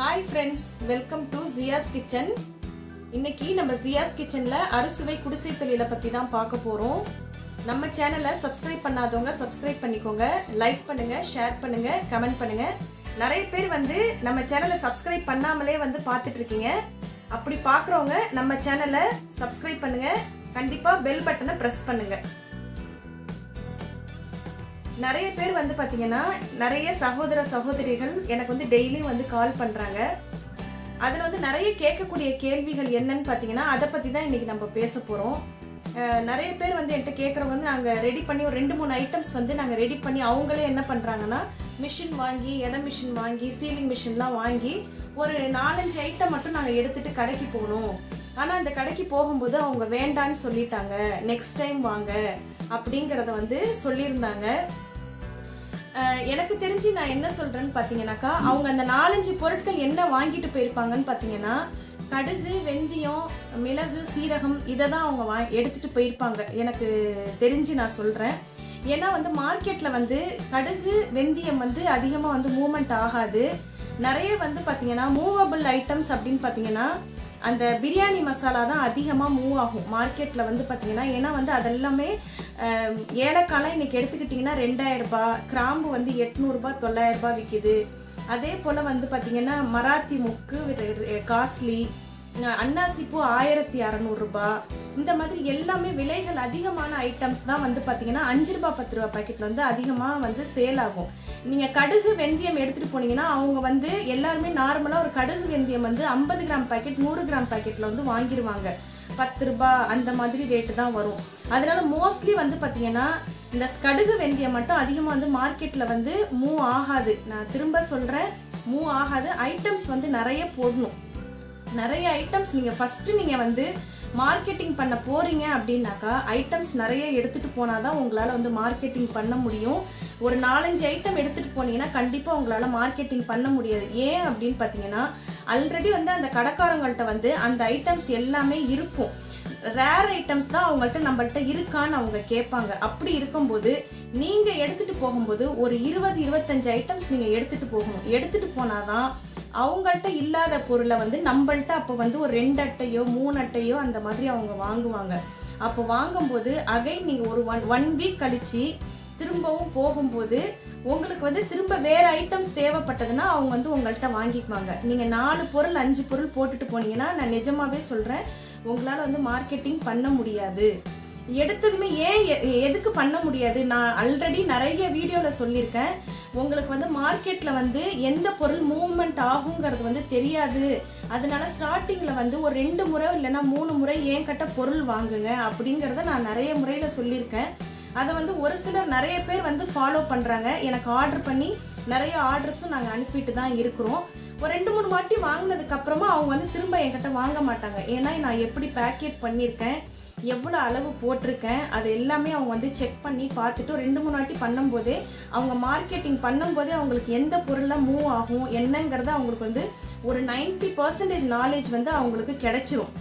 hi friends welcome to Jiya's kitchen இன்னைக்கு நம்ம ஜியாஸ் கிச்சனில் அறுசுவை குடிசை தொழிலை பற்றி தான் பார்க்க போகிறோம் நம்ம சேனலை சப்ஸ்கிரைப் பண்ணாதவங்க சப்ஸ்கிரைப் பண்ணிக்கோங்க லைக் பண்ணுங்க ஷேர் பண்ணுங்க கமெண்ட் பண்ணுங்க நிறைய பேர் வந்து நம்ம சேனலை சப்ஸ்கிரைப் பண்ணாமலே வந்து பார்த்துட்டு இருக்கீங்க அப்படி பார்க்குறவங்க நம்ம சேனலை சப்ஸ்கிரைப் பண்ணுங்க கண்டிப்பாக பெல் பட்டனை ப்ரெஸ் பண்ணுங்க நிறைய பேர் வந்து பார்த்தீங்கன்னா நிறைய சகோதர சகோதரிகள் எனக்கு வந்து டெய்லியும் வந்து கால் பண்ணுறாங்க அதில் வந்து நிறைய கேட்கக்கூடிய கேள்விகள் என்னன்னு பார்த்தீங்கன்னா அதை பற்றி தான் இன்றைக்கி நம்ம பேச போகிறோம் நிறைய பேர் வந்து என்கிட்ட கேட்குறவங்க வந்து நாங்கள் ரெடி பண்ணி ஒரு ரெண்டு மூணு ஐட்டம்ஸ் வந்து நாங்கள் ரெடி பண்ணி அவங்களே என்ன பண்ணுறாங்கன்னா மிஷின் வாங்கி இட மிஷின் வாங்கி சீலிங் மிஷின்லாம் வாங்கி ஒரு நாலஞ்சு ஐட்டம் மட்டும் நாங்கள் எடுத்துகிட்டு கடைக்கு போகணும் ஆனால் அந்த கடைக்கு போகும்போது அவங்க வேண்டான்னு சொல்லிட்டாங்க நெக்ஸ்ட் டைம் வாங்க அப்படிங்கிறத வந்து சொல்லியிருந்தாங்க அஹ் எனக்கு தெரிஞ்சு நான் என்ன சொல்றேன்னு பார்த்தீங்கன்னாக்கா அவங்க அந்த நாலஞ்சு பொருட்கள் என்ன வாங்கிட்டு போயிருப்பாங்கன்னு பார்த்தீங்கன்னா கடுகு வெந்தயம் மிளகு சீரகம் இதை தான் அவங்க வா எடுத்துட்டு போயிருப்பாங்க எனக்கு தெரிஞ்சு நான் சொல்கிறேன் ஏன்னா வந்து மார்க்கெட்டில் வந்து கடுகு வெந்தயம் வந்து அதிகமாக வந்து மூமெண்ட் ஆகாது நிறைய வந்து பார்த்தீங்கன்னா மூவபிள் ஐட்டம்ஸ் அப்படின்னு பார்த்தீங்கன்னா அந்த பிரியாணி மசாலா தான் அதிகமாக மூவ் ஆகும் மார்க்கெட்டில் வந்து பார்த்தீங்கன்னா ஏன்னா வந்து அதெல்லாமே அஹ், ஏலக்காய்லாம் இன்னைக்கு எடுத்துக்கிட்டிங்கன்னா ரெண்டாயிரம் ரூபாய் கிராம்பு வந்து எட்நூறுபா தொள்ளாயிரம் ரூபாய் விற்கிது அதே போல் வந்து பார்த்தீங்கன்னா மராத்தி முக்கு காஸ்ட்லி அன்னாசிப்பூ ஆயிரத்தி அறநூறுபா இந்த மாதிரி எல்லாமே விலைகள் அதிகமான ஐட்டம்ஸ் தான் வந்து பார்த்தீங்கன்னா அஞ்சு ரூபா பத்து ரூபா பாக்கெட்டில் வந்து அதிகமாக வந்து சேல் ஆகும் நீங்கள் கடுகு வெந்தயம் எடுத்துகிட்டு போனீங்கன்னா அவங்க வந்து எல்லாருமே நார்மலாக ஒரு கடுகு வெந்தயம் வந்து ஐம்பது கிராம் பாக்கெட் நூறு கிராம் பாக்கெட்டில் வந்து வாங்கிடுவாங்க பத்து ரூபாய் அந்த மாதிரி ரேட்டு தான் வரும் அதனால மோஸ்ட்லி வந்து பார்த்தீங்கன்னா இந்த கடுகு வெந்தயம் மட்டும் அதிகமாக வந்து மார்க்கெட்டில் வந்து மூவ் ஆகாது நான் திரும்ப சொல்கிறேன் மூவ் ஆகாது ஐட்டம்ஸ் வந்து நிறைய போடணும் நிறைய ஐட்டம்ஸ் நீங்கள் ஃபஸ்ட்டு நீங்கள் வந்து மார்க்கெட்டிங் பண்ண போகிறீங்க அப்படின்னாக்கா ஐட்டம்ஸ் நிறைய எடுத்துகிட்டு போனால் தான் உங்களால் வந்து மார்க்கெட்டிங் பண்ண முடியும் ஒரு நாலஞ்சு ஐட்டம் எடுத்துகிட்டு போனீங்கன்னா கண்டிப்பாக உங்களால் மார்க்கெட்டிங் பண்ண முடியாது ஏன் அப்படின்னு பார்த்தீங்கன்னா ஆல்ரெடி வந்து அந்த கடைக்காரங்கள்ட்ட வந்து அந்த ஐட்டம்ஸ் எல்லாமே இருக்கும் ரேர் ஐட்டம்ஸ் தான் அவங்கள்ட்ட நம்மள்ட்ட இருக்கான்னு அவங்க கேட்பாங்க அப்படி இருக்கும்போது நீங்கள் எடுத்துகிட்டு போகும்போது ஒரு இருபது இருபத்தஞ்சு ஐட்டம்ஸ் நீங்கள் எடுத்துகிட்டு போகணும் எடுத்துகிட்டு போனாதான் அவங்கள்ட்ட இல்லாத பொருளை வந்து நம்மள்ட்ட அப்போ வந்து ஒரு ரெண்டு அட்டையோ மூணு அட்டையோ அந்த மாதிரி அவங்க வாங்குவாங்க அப்போ வாங்கும்போது அகைன் நீங்கள் ஒரு ஒன் ஒன் வீக் கழிச்சு திரும்பவும் போகும்போது உங்களுக்கு வந்து திரும்ப வேற ஐட்டம்ஸ் தேவைப்பட்டதுன்னா அவங்க வந்து உங்கள்கிட்ட வாங்கிக்குவாங்க நீங்கள் நாலு பொருள் அஞ்சு பொருள் போட்டுட்டு போனீங்கன்னா நான் நிஜமாவே சொல்கிறேன் உங்களால் வந்து மார்க்கெட்டிங் பண்ண முடியாது எடுத்ததுமே ஏன் எ- எதுக்கு பண்ண முடியாது நான் ஆல்ரெடி நிறைய வீடியோவில் சொல்லியிருக்கேன் உங்களுக்கு வந்து மார்க்கெட்டில் வந்து எந்த பொருள் மூவ்மெண்ட் ஆகுங்கிறது வந்து தெரியாது அதனால ஸ்டார்டிங்கில் வந்து ஒரு ரெண்டு முறை இல்லைன்னா மூணு முறை ஏன் கட்ட பொருள் வாங்குங்க அப்படிங்கிறத நான் நிறைய முறையில் சொல்லியிருக்கேன் அதை வந்து ஒரு சிலர் நிறைய பேர் வந்து ஃபாலோ பண்ணுறாங்க எனக்கு ஆர்டர் பண்ணி நிறைய ஆர்டர்ஸும் நாங்கள் அனுப்பிட்டு தான் இருக்கிறோம் ஒரு ரெண்டு மூணு வாட்டி வாங்கினதுக்கு அப்புறமா அவங்க வந்து திரும்ப என்கிட்ட வாங்க மாட்டாங்க ஏன்னா நான் எப்படி பேக்கெட் பண்ணியிருக்கேன் எவ்வளோ அளவு போட்டிருக்கேன் அது எல்லாமே அவங்க வந்து செக் பண்ணி பார்த்துட்டு ஒரு ரெண்டு மூணு வாட்டி பண்ணும்போதே அவங்க மார்க்கெட்டிங் பண்ணும்போதே அவங்களுக்கு எந்த பொருளாக மூவ் ஆகும் என்னங்கிறத அவங்களுக்கு வந்து ஒரு 90% பர்சன்டேஜ் நாலேஜ் வந்து அவங்களுக்கு கிடைச்சிரும்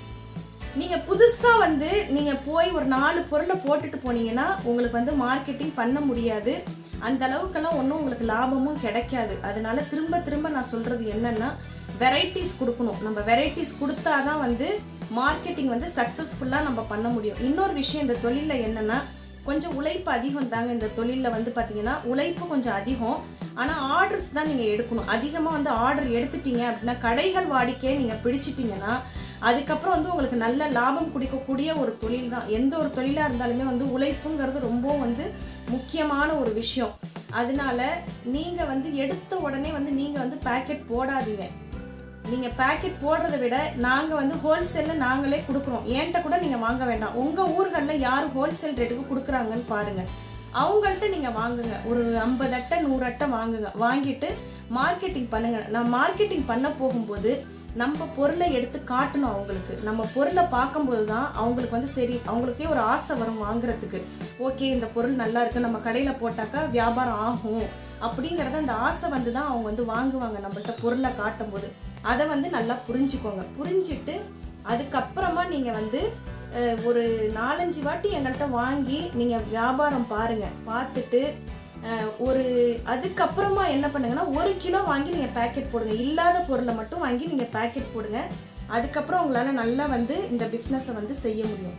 நீங்க புதுசா வந்து நீங்க போய் ஒரு நாலு பொருளை போட்டுட்டு போனீங்கன்னா உங்களுக்கு வந்து மார்க்கெட்டிங் பண்ண முடியாது அந்த அளவுக்கெல்லாம் ஒன்றும் உங்களுக்கு லாபமும் கிடைக்காது அதனால திரும்ப திரும்ப நான் சொல்றது என்னன்னா வெரைட்டிஸ் கொடுக்கணும் நம்ம வெரைட்டிஸ் கொடுத்தாதான் வந்து மார்க்கெட்டிங் வந்து சக்ஸஸ்ஃபுல்லாக நம்ம பண்ண முடியும் இன்னொரு விஷயம் இந்த தொழிலில் என்னன்னா கொஞ்சம் உழைப்பு அதிகம் தாங்க இந்த தொழிலில் வந்து பார்த்தீங்கன்னா உழைப்பு கொஞ்சம் அதிகம் ஆனால் ஆர்டர்ஸ் தான் நீங்கள் எடுக்கணும் அதிகமாக வந்து ஆர்டர் எடுத்துட்டீங்க அப்படின்னா கடைகள் வாடிக்கையை நீங்கள் பிடிச்சிட்டிங்கன்னா அதுக்கப்புறம் வந்து உங்களுக்கு நல்ல லாபம் குடிக்கக்கூடிய ஒரு தொழில் தான் எந்த ஒரு தொழிலாக இருந்தாலுமே வந்து உழைப்புங்கிறது ரொம்பவும் வந்து முக்கியமான ஒரு விஷயம் அதனால நீங்கள் வந்து எடுத்த உடனே வந்து நீங்கள் வந்து பேக்கெட் போடாதீங்க நீங்கள் பேக்கெட் போடுறதை விட நாங்கள் வந்து ஹோல்சேலில் நாங்களே கொடுக்குறோம் ஏன்ட்ட கூட நீங்கள் வாங்க வேண்டாம் உங்கள் ஊர்களில் யார் ஹோல்சேல் ரேட்டுக்கு கொடுக்குறாங்கன்னு பாருங்கள் அவங்கள்ட்ட நீங்கள் வாங்குங்க ஒரு ஐம்பது அட்டை நூறு அட்டை வாங்குங்க வாங்கிட்டு மார்க்கெட்டிங் பண்ணுங்க நான் மார்க்கெட்டிங் பண்ண போகும்போது நம்ம பொருளை எடுத்து காட்டணும் அவங்களுக்கு நம்ம பொருளை பார்க்கும்போது தான் அவங்களுக்கு வந்து சரி அவங்களுக்கே ஒரு ஆசை வரும் வாங்குறதுக்கு ஓகே இந்த பொருள் நல்லா இருக்கு நம்ம கடையில் போட்டாக்கா வியாபாரம் ஆகும் அப்படிங்கிறத அந்த ஆசை வந்து தான் அவங்க வந்து வாங்குவாங்க நம்மள்ட்ட பொருளை காட்டும்போது அதை வந்து நல்லா புரிஞ்சுக்கோங்க புரிஞ்சுட்டு அதுக்கப்புறமா நீங்கள் வந்து அஹ், ஒரு நாலஞ்சு வாட்டி எங்கள்கிட்ட வாங்கி நீங்கள் வியாபாரம் பாருங்கள் பார்த்துட்டு அஹ், ஒரு அதுக்கப்புறமா என்ன பண்ணுங்கன்னா ஒரு கிலோ வாங்கி நீங்கள் பேக்கெட் போடுங்க இல்லாத பொருளை மட்டும் வாங்கி நீங்கள் பேக்கெட் போடுங்க அதுக்கப்புறம் உங்களால் நல்லா வந்து இந்த பிஸ்னஸை வந்து செய்ய முடியும்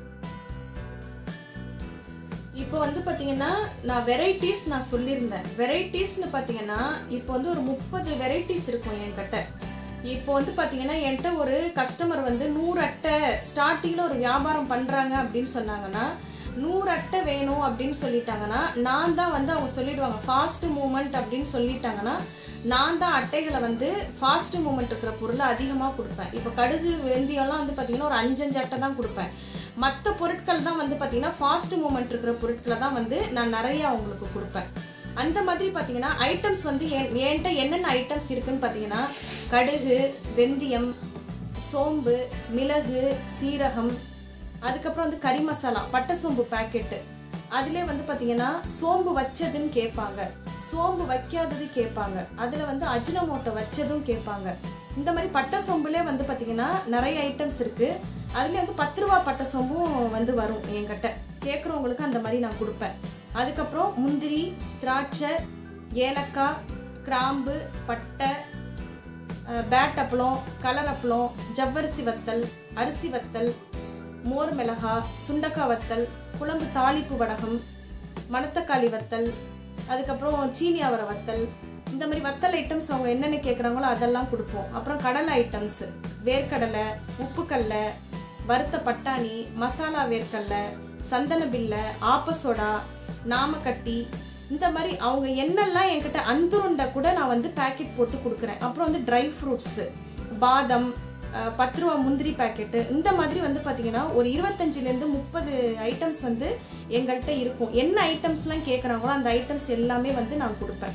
இப்போ வந்து பார்த்தீங்கன்னா நான் வெரைட்டிஸ் நான் சொல்லியிருந்தேன் வெரைட்டிஸ்னு பார்த்தீங்கன்னா இப்போ வந்து ஒரு முப்பது வெரைட்டிஸ் இருக்கும் என்கிட்ட இப்போ வந்து பார்த்தீங்கன்னா என்கிட்ட ஒரு கஸ்டமர் வந்து நூறு அட்டை ஸ்டார்டிங்கில் ஒரு வியாபாரம் பண்ணுறாங்க அப்படின்னு சொன்னாங்கன்னா நூறு அட்டை வேணும் அப்படின்னு சொல்லிட்டாங்கன்னா நான் தான் வந்து அவங்க சொல்லிடுவாங்க ஃபாஸ்ட் மூமெண்ட் அப்படின்னு சொல்லிட்டாங்கன்னா நான் தான் அட்டைகளை வந்து ஃபாஸ்ட் மூமெண்ட் இருக்கிற பொருளை அதிகமாக கொடுப்பேன் இப்போ கடுகு வெந்தயம்லாம் வந்து பார்த்தீங்கன்னா ஒரு அஞ்சஞ்சு அட்டை தான் கொடுப்பேன் மற்ற பொருட்கள் தான் வந்து பார்த்தீங்கன்னா ஃபாஸ்ட் மூமெண்ட் இருக்கிற பொருட்களை தான் வந்து நான் நிறைய அவங்களுக்கு கொடுப்பேன் அந்த மாதிரி பார்த்தீங்கன்னா ஐட்டம்ஸ் வந்து என் என்கிட்ட என்னென்ன ஐட்டம்ஸ் இருக்குன்னு பார்த்தீங்கன்னா கடுகு வெந்தயம் சோம்பு மிளகு சீரகம் அதுக்கப்புறம் வந்து கறி மசாலா பட்டை சோம்பு பேக்கெட்டு அதிலே வந்து பார்த்தீங்கன்னா சோம்பு வச்சதுன்னு கேட்பாங்க சோம்பு வைக்காதது கேட்பாங்க அதில் வந்து அஜினமோட்டோ வச்சதும் கேட்பாங்க இந்த மாதிரி பட்டை சோம்புலே வந்து பார்த்தீங்கன்னா நிறைய ஐட்டம்ஸ் இருக்குது அதுலேயே வந்து பத்து ரூபா பட்டை சோம்பும் வந்து வரும் என்கிட்ட கேட்குறவங்களுக்கு அந்த மாதிரி நான் கொடுப்பேன் அதுக்கப்புறம் முந்திரி திராட்சை ஏலக்காய் கிராம்பு பட்டை அஹ், பேட் அப்பளம் கலர் அப்பளம் ஜவ்வரிசி வத்தல் அரிசி வத்தல் மோர் மிளகா சுண்டக்காய் வத்தல் குழம்பு தாளிப்பு வடகம் மணத்தக்காளி வத்தல் அதுக்கப்புறம் சீனி அவரை வத்தல் இந்த மாதிரி வத்தல் ஐட்டம்ஸ் அவங்க என்னென்ன கேட்குறாங்களோ அதெல்லாம் கொடுப்போம் அப்புறம் கடலை ஐட்டம்ஸ் வேர்க்கடலை உப்புக்கடலை வறுத்த பட்டாணி மசாலா வேர்க்கடலை சந்தன பில்லை ஆப்பசோடா நாமக்கட்டி இந்த மாதிரி அவங்க என்னெல்லாம் என்கிட்ட அந்துருண்டை கூட நான் வந்து பேக்கெட் போட்டு கொடுக்குறேன் அப்புறம் வந்து ட்ரை ஃப்ரூட்ஸு பாதம் அஹ், பத்து ரூபா முந்திரி பேக்கெட்டு இந்த மாதிரி வந்து பார்த்தீங்கன்னா ஒரு இருபத்தஞ்சிலேருந்து முப்பது ஐட்டம்ஸ் வந்து எங்கள்கிட்ட இருக்கும் என்ன ஐட்டம்ஸ்லாம் கேட்குறாங்களோ அந்த ஐட்டம்ஸ் எல்லாமே வந்து நான் கொடுப்பேன்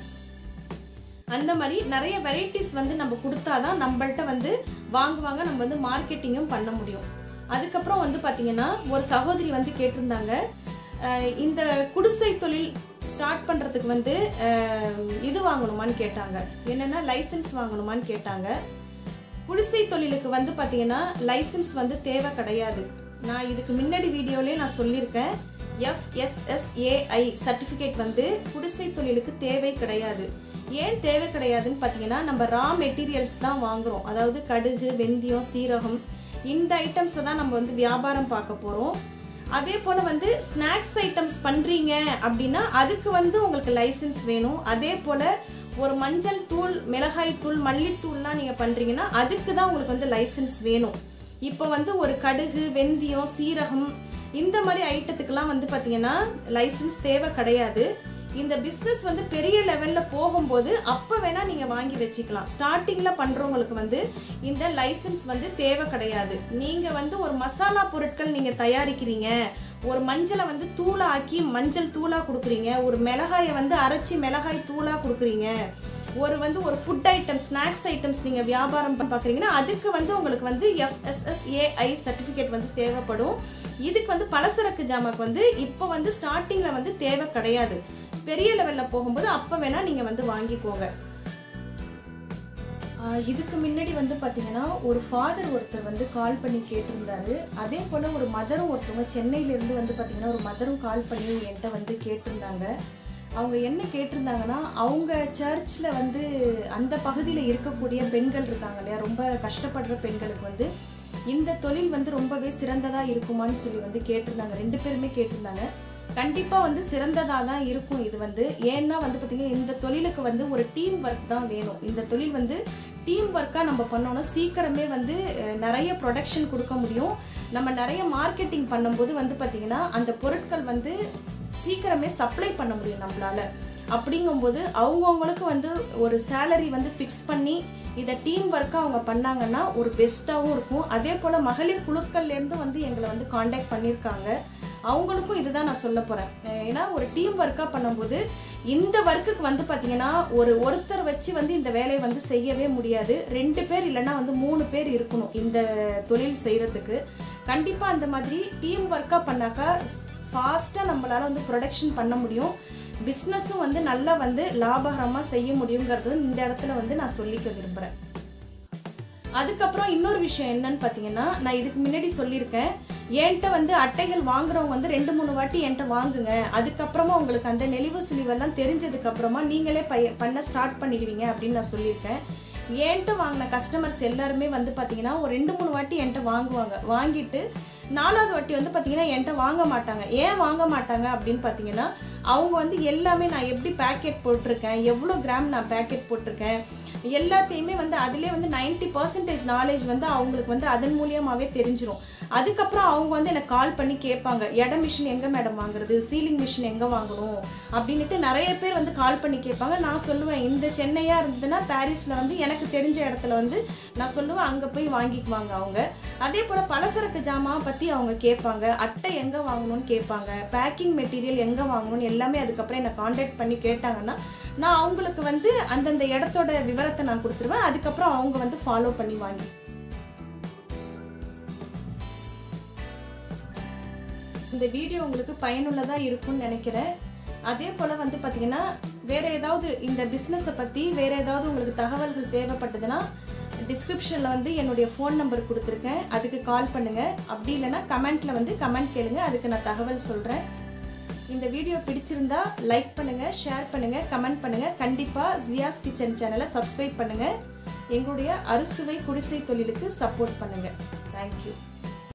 அந்த மாதிரி நிறைய வெரைட்டிஸ் வந்து நம்ம கொடுத்தாதான் நம்மள்ட்ட வந்து வாங்குவாங்க நம்ம வந்து மார்க்கெட்டிங்கும் பண்ண முடியும் அதுக்கப்புறம் வந்து பார்த்தீங்கன்னா ஒரு சகோதரி வந்து கேட்டிருந்தாங்க அஹ், இந்த குடிசை தொழில் ஸ்டார்ட் பண்ணுறதுக்கு வந்து அஹ், இது வாங்கணுமான்னு கேட்டாங்க என்னென்னா லைசன்ஸ் வாங்கணுமான்னு கேட்டாங்க குடிசை தொழிலுக்கு வந்து பார்த்தீங்கன்னா லைசன்ஸ் வந்து தேவை கிடையாது நான் இதுக்கு முன்னாடி வீடியோலேயே நான் சொல்லியிருக்கேன் எஃப்எஸ்எஸ்ஏஐ சர்டிஃபிகேட் வந்து குடிசை தொழிலுக்கு தேவை கிடையாது ஏன் தேவை கிடையாதுன்னு பார்த்தீங்கன்னா நம்ம ரா மெட்டீரியல்ஸ் தான் வாங்குறோம் அதாவது கடுகு வெந்தயம் சீரகம் இந்த ஐட்டம்ஸை தான் நம்ம வந்து வியாபாரம் பார்க்க போகிறோம் அதே போல் வந்து ஸ்நாக்ஸ் ஐட்டம்ஸ் பண்ணுறீங்க அப்படின்னா அதுக்கு வந்து உங்களுக்கு லைசன்ஸ் வேணும் அதே போல் ஒரு மஞ்சள் தூள் மிளகாய் தூள் மல்லித்தூள்லாம் நீங்கள் பண்ணுறீங்கன்னா அதுக்கு தான் உங்களுக்கு வந்து லைசன்ஸ் வேணும் இப்போ வந்து ஒரு கடுகு வெந்தயம் சீரகம் இந்த மாதிரி ஐட்டத்துக்கெல்லாம் வந்து பார்த்தீங்கன்னா லைசன்ஸ் தேவை கிடையாது இந்த பிஸ்னஸ் வந்து பெரிய லெவலில் போகும்போது அப்போ வேணால் நீங்கள் வாங்கி வச்சுக்கலாம் ஸ்டார்டிங்கில் பண்ணுறவங்களுக்கு வந்து இந்த லைசன்ஸ் வந்து தேவை கிடையாது நீங்கள் வந்து ஒரு மசாலா பொருட்கள் நீங்கள் தயாரிக்கிறீங்க ஒரு மஞ்சளை வந்து தூளாக்கி மஞ்சள் தூளாக கொடுக்குறீங்க ஒரு மிளகாயை வந்து அரைச்சி மிளகாய் தூளாக கொடுக்குறீங்க ஒரு வந்து ஒரு ஃபுட் ஐட்டம் ஸ்நாக்ஸ் ஐட்டம்ஸ் நீங்கள் வியாபாரம் பார்க்குறீங்கன்னா அதுக்கு வந்து உங்களுக்கு வந்து எஃப்எஸ்எஸ்ஏஐ சர்டிஃபிகேட் வந்து தேவைப்படும் இதுக்கு வந்து பலசரக்கு ஜாமாக்கு வந்து இப்போ வந்து ஸ்டார்டிங்கில் வந்து தேவை கிடையாது பெரிய லெவலில் போகும்போது அப்போ வேணால் நீங்கள் வந்து வாங்கிக்கோங்க ஆஹ் இதுக்கு முன்னாடி வந்து பார்த்தீங்கன்னா ஒரு ஃபாதர் ஒருத்தர் வந்து கால் பண்ணி கேட்டிருந்தாரு அதே போல் ஒரு மதரும் ஒருத்தவங்க சென்னையிலேருந்து வந்து பார்த்தீங்கன்னா ஒரு மதரும் கால் பண்ணி என்கிட்ட வந்து கேட்டிருந்தாங்க அவங்க என்ன கேட்டிருந்தாங்கன்னா அவங்க சர்ச்சில் வந்து அந்த பகுதியில் இருக்கக்கூடிய பெண்கள் இருக்காங்க இல்லையா ரொம்ப கஷ்டப்படுற பெண்களுக்கு வந்து இந்த தொழில் வந்து ரொம்பவே சிறந்ததாக இருக்குமான்னு சொல்லி வந்து கேட்டிருந்தாங்க ரெண்டு பேருமே கேட்டிருந்தாங்க கண்டிப்பாக வந்து சிறந்ததாக தான் இருக்கும் இது வந்து ஏன்னா வந்து பார்த்திங்கன்னா இந்த தொழிலுக்கு வந்து ஒரு டீம் ஒர்க் தான் வேணும் இந்த தொழில் வந்து டீம் ஒர்க்காக நம்ம பண்ணோன்னா சீக்கிரமே வந்து அஹ், நிறைய ப்ரொடக்ஷன் கொடுக்க முடியும் நம்ம நிறைய மார்க்கெட்டிங் பண்ணும்போது வந்து பார்த்திங்கன்னா அந்த பொருட்கள் வந்து சீக்கிரமே சப்ளை பண்ண முடியும் நம்மளால அப்படிங்கும்போது அவங்கவுங்களுக்கு வந்து ஒரு சேலரி வந்து ஃபிக்ஸ் பண்ணி இதை டீம் ஒர்க்காக அவங்க பண்ணாங்கன்னா ஒரு பெஸ்ட்டாகவும் இருக்கும் அதே போல் மகளிர் குழுக்கள்லேருந்து வந்து எங்களை வந்து காண்டாக்ட் பண்ணியிருக்காங்க அவங்களுக்கும் இதுதான் நான் சொல்ல போகிறேன் ஏன்னா ஒரு டீம் ஒர்க்காக பண்ணும்போது இந்த ஒர்க்குக்கு வந்து பார்த்தீங்கன்னா ஒரு ஒருத்தர் வச்சு வந்து இந்த வேலையை வந்து செய்யவே முடியாது ரெண்டு பேர் இல்லைன்னா வந்து மூணு பேர் இருக்கணும் இந்த தொழில் செய்கிறதுக்கு கண்டிப்பாக அந்த மாதிரி டீம் ஒர்க்காக பண்ணாக்கா ஃபாஸ்ட்டாக நம்மளால் வந்து ப்ரொடக்ஷன் பண்ண முடியும் பிஸ்னஸும் வந்து நல்லா வந்து லாபகரமாக செய்ய முடியுங்கிறது இந்த இடத்துல வந்து நான் சொல்லிக்க விரும்புகிறேன் அதுக்கப்புறம் இன்னொரு விஷயம் என்னன்னு பார்த்தீங்கன்னா நான் இதுக்கு முன்னாடி சொல்லியிருக்கேன் என்கிட்ட வந்து அட்டைகள் வாங்குறவங்க வந்து ரெண்டு மூணு வாட்டி என்கிட்ட வாங்குங்க அதுக்கப்புறமா உங்களுக்கு அந்த நெளிவு சுழிவெல்லாம் தெரிஞ்சதுக்கு அப்புறமா நீங்களே பைய பண்ண ஸ்டார்ட் பண்ணிடுவீங்க அப்படின்னு நான் சொல்லியிருக்கேன் என்கிட்ட வாங்கின கஸ்டமர்ஸ் எல்லாருமே வந்து பார்த்தீங்கன்னா ஒரு ரெண்டு மூணு வாட்டி என்கிட்ட வாங்குவாங்க வாங்கிட்டு நாலாவது வாட்டி வந்து பார்த்தீங்கன்னா என்கிட்ட வாங்க மாட்டாங்க ஏன் வாங்க மாட்டாங்க அப்படின்னு பார்த்தீங்கன்னா அவங்க வந்து எல்லாமே நான் எப்படி பேக்கெட் போட்டிருக்கேன் எவ்வளோ கிராம் நான் பேக்கெட் போட்டிருக்கேன் எல்லாத்தையுமே வந்து அதிலே வந்து 90% பர்சன்டேஜ் நாலேஜ் வந்து அவங்களுக்கு வந்து அதன் மூலியமாகவே தெரிஞ்சிரும் அதுக்கப்புறம் அவங்க வந்து எனக்கு கால் பண்ணி கேட்பாங்க எடை மிஷின் எங்கே மேடம் வாங்குறது சீலிங் மிஷின் எங்கே வாங்கணும் அப்படின்ட்டு நிறைய பேர் வந்து கால் பண்ணி கேட்பாங்க நான் சொல்லுவேன் இந்த சென்னையாக இருந்ததுன்னா பாரிஸில் வந்து எனக்கு தெரிஞ்ச இடத்துல வந்து நான் சொல்லுவேன் அங்கே போய் வாங்கிக்குவாங்க அவங்க அதே போல் பலசரக்கு ஜாமான் பற்றி அவங்க கேட்பாங்க அட்டை எங்கே வாங்கணும்னு கேட்பாங்க பேக்கிங் மெட்டீரியல் எங்கே வாங்கணும்னு எல்லாமே அதுக்கப்புறம் என்னை காண்டாக்ட் பண்ணி கேட்டாங்கன்னா நான் அவங்களுக்கு வந்து அந்தந்த இடத்தோட விவரத்தை நான் கொடுத்துருவேன் அதுக்கப்புறம் அவங்க வந்து ஃபாலோ பண்ணி வாங்கி இந்த வீடியோ உங்களுக்கு பயனுள்ளதாக இருக்கும்னு நினைக்கிறேன் அதே போல் வந்து பார்த்தீங்கன்னா வேறு ஏதாவது இந்த பிஸ்னஸை பற்றி வேறு ஏதாவது உங்களுக்கு தகவல்கள் தேவைப்பட்டதுன்னா டிஸ்கிரிப்ஷனில் வந்து என்னுடைய ஃபோன் நம்பர் கொடுத்துருக்கேன் அதுக்கு கால் பண்ணுங்கள் அப்படி இல்லைன்னா கமெண்ட்டில் வந்து கமெண்ட் கேளுங்க அதுக்கு நான் தகவல் சொல்கிறேன் இந்த வீடியோ பிடிச்சிருந்தா லைக் பண்ணுங்கள் ஷேர் பண்ணுங்கள் கமெண்ட் பண்ணுங்கள் கண்டிப்பாக ஜியாஸ் கிச்சன் சேனலை சப்ஸ்கிரைப் பண்ணுங்கள் எங்களுடைய அறுசுவை குடிசை தொழிலுக்கு சப்போர்ட் பண்ணுங்கள் தேங்க்யூ